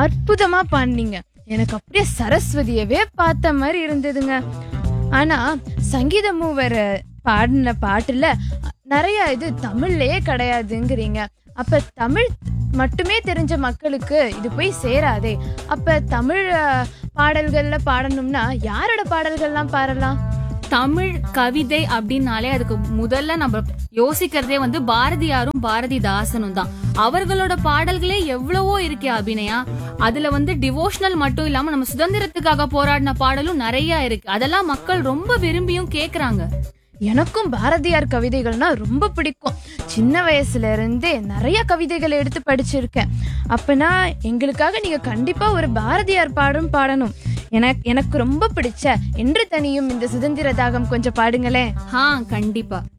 அற்புதமா பாடினீங்க எனக்கு அப்படியே சரஸ்வதியவே பார்த்த மாதிரி இருந்ததுங்க ஆனா சங்கீத மூவர் பாடின பாட்டுல நிறைய இது தமிழ்லயே கிடையாதுங்கிறீங்க அப்ப தமிழ் மட்டுமே தெரிஞ்ச மக்களுக்கு இது போய் சேராதே அப்ப தமிழ் அஹ், பாடல்கள்ல பாடணும்னா யாரோட பாடல்கள்லாம் பாடலாம் தமிழ் கவிதை அப்படின்னாலே அதுக்கு முதல்ல நம்ம யோசிக்கிறதே வந்து பாரதியாரும் பாரதிதாசனும் தான் அவர்களோட பாடல்களே எவ்வளவோ இருக்கே அபிநயா அதுல வந்து டிவோஷனல் மட்டும் இல்லாம நம்ம சுதந்திரத்துக்காக போராடின பாடலும் நிறைய இருக்கு அதெல்லாம் மக்கள் ரொம்ப விரும்பியும் கேக்குறாங்க எனக்கும் பாரதியார் கவிதைகள்னா ரொம்ப பிடிக்கும் சின்ன வயசுல இருந்தே நிறைய கவிதைகளை எடுத்து படிச்சிருக்கேன் அப்பனா எங்களுக்காக நீங்க கண்டிப்பா ஒரு பாரதியார் பாடும் பாடணும் எனக்கு எனக்கு ரொம்ப பிடிச்ச என்று தனியும் இந்த சுதந்திர தாகம் கொஞ்சம் பாடுங்களேன் ஹா கண்டிப்பா